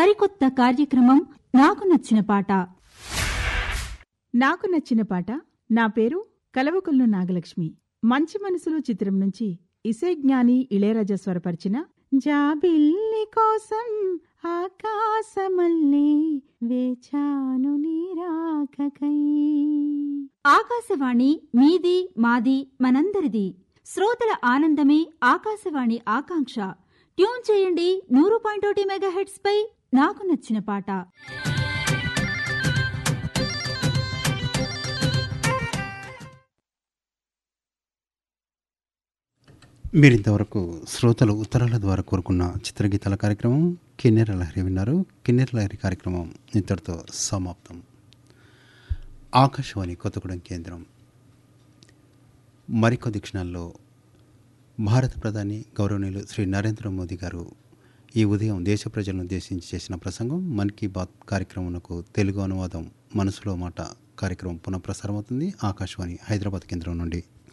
సరికొత్త కార్యక్రమం నాకు నచ్చిన పాట నాకు నచ్చిన పాట నా పేరు కలవకుల్లు నాగలక్ష్మి మంచి మనసులు చిత్రం నుంచి ఇసే జ్ఞాని ఇళయరాజా స్వరపరిచిన జాబిల్లి కోసం ఆకాశమల్లే వేచాను నీరాకకై ఆకాశవాణి మీది మాది మనందరిది శ్రోతల ఆనందమే ఆకాశవాణి ఆకాంక్ష ట్యూన్ చేయండి నూరు పాయింట్ ఒకటి మెగాహెట్స్ పై నాకు నచ్చిన పాట మీరింతవరకు శ్రోతలు ఉత్తరాల ద్వారా కోరుకున్న చిత్రగీతాల కార్యక్రమం కిన్నెర లహరి విన్నారు కిన్నెర లహరి కార్యక్రమం ఇంతటితో సమాప్తం ఆకాశవాణి కొత్తగూడెం కేంద్రం మరికొద్ది క్షణాల్లో భారత ప్రధాని గౌరవనీయులు శ్రీ నరేంద్ర మోదీ గారు ఈ ఉదయం దేశ ప్రజలను ఉద్దేశించి చేసిన ప్రసంగం మన్ కీ బాత్ కార్యక్రమంకు తెలుగు అనువాదం మనసులో మాట కార్యక్రమం పునఃప్రసారం అవుతుంది ఆకాశవాణి హైదరాబాద్ కేంద్రం నుండి